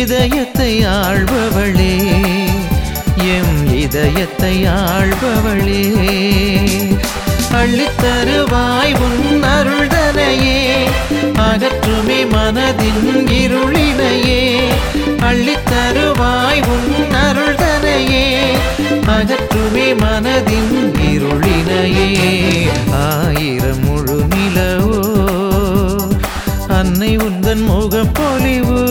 இதயத்தை ஆள்பவளே எம் இதயத்தை ஆள்பவளே அள்ளித்தருவாய் உன் அருள்தனையே அகற்றுமே மனதின் இருளினையே அள்ளித்தருவாய் உன் அருள்தனையே அகற்றுமே மனதின் இருளினையே ஆயிரம் முழு நிலவோ அன்னை உந்தன் முகப்பொலிவு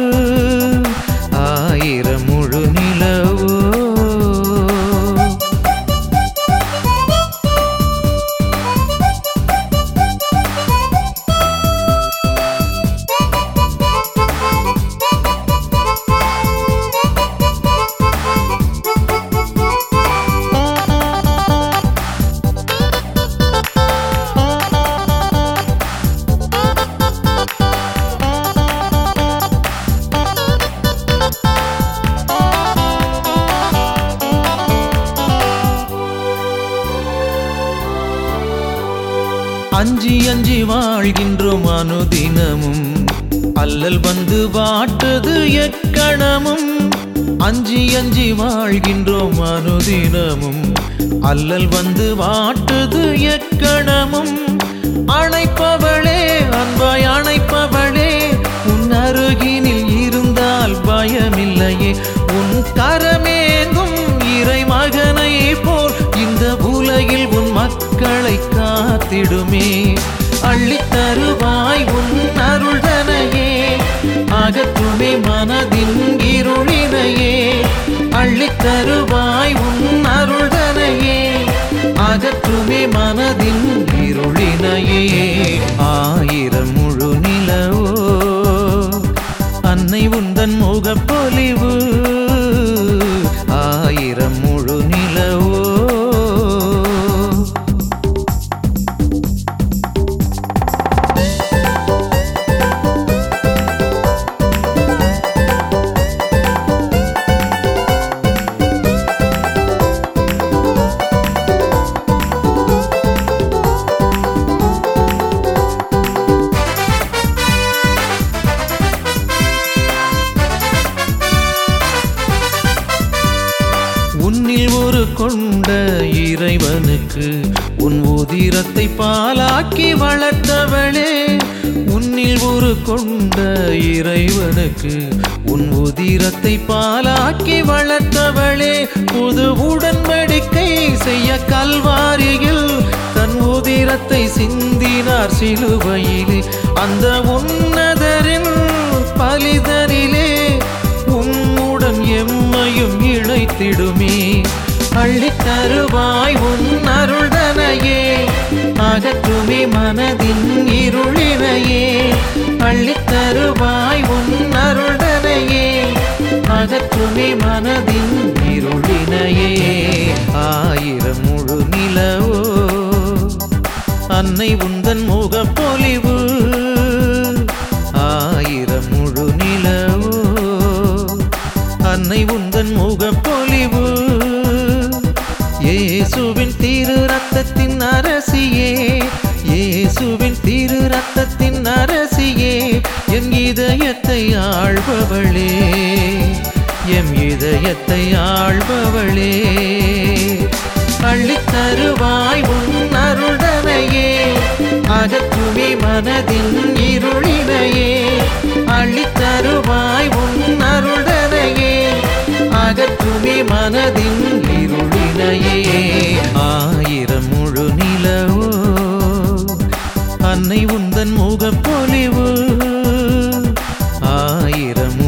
ஆயிரம் முழு நிலவோ அஞ்சி அஞ்சி வாழ்கின்றோம் அனுதினமும் அல்லல் வந்து வாட்டுது எக்கணமும் அஞ்சி அஞ்சி வாழ்கின்றோம் அனுதினமும் அல்லல் வந்து வாட்டுது எக்கணமும் அணைப்பவளே அன்பாய் அணைப்பவளே உன் அருகினில் இருந்தால் பயமில்லையே உன் கரமேங்கும் இறை மகனை போல் இந்த உலகில் உன் மக்களை காத்திடுமே அள்ளித் தருவாய் உன் அருள்தனையே அகற்றுமே மனதின் இருளினையே அள்ளித் தருவாய் உன் அருள்தனையே அகற்றுமே மனதின் இருளினையே ஆயிரம் முழு நிலவோ அன்னை உந்தன் முகப்பொலிவு ஆயிரம் முழு நிலவோ உன்னில் ஒரு கொண்ட இறைவனுக்கு உன் உதிரத்தை பாலாக்கி வளர்த்தவளே உன்னில் ஒரு கொண்ட இறைவனுக்கு உன் உதிரத்தை பாலாக்கி வளர்த்தவளே புது உடன்படிக்கை செய்ய கல்வாரியில் தன் உதிரத்தை சிந்தினார் சிலுவையிலே அந்த உன்னதரின் பலிதனிலே உம்முடன் எம்மையும் இழைத்திடுமே அள்ளித் தருவாய் உன் அருள்தனையே அகற்றுமே மனதின் இருளினையே அள்ளித் தருவாய் உன் அருள்தனையே அகற்றுமே மனதின் இருளினையே ஆயிரம் முழு நிலவோ அன்னை உந்தன் முகப்பொலிவு ஆயிரம் முழு நிலவோ அன்னை உந்தன் முகப்பொலிவு இயேசுவின் திரு ரத்தத்தின் அரசியே இயேசுவின் திரு ரத்தத்தின் அரசியே என் இதயத்தை ஆள்பவளே எம் இதயத்தை ஆள்பவளே அள்ளித் தருவாய் உன் அருள்தனையே அகற்றுமே மனதின் இருளினையே அள்ளித் தருவாய் உன் அருள்தனையே அகற்றுமே மனதின் இருளினையே ஆயிரம் முழு நிலவோ அன்னை உந்தன் முகப்பொலிவு ஆயிரம்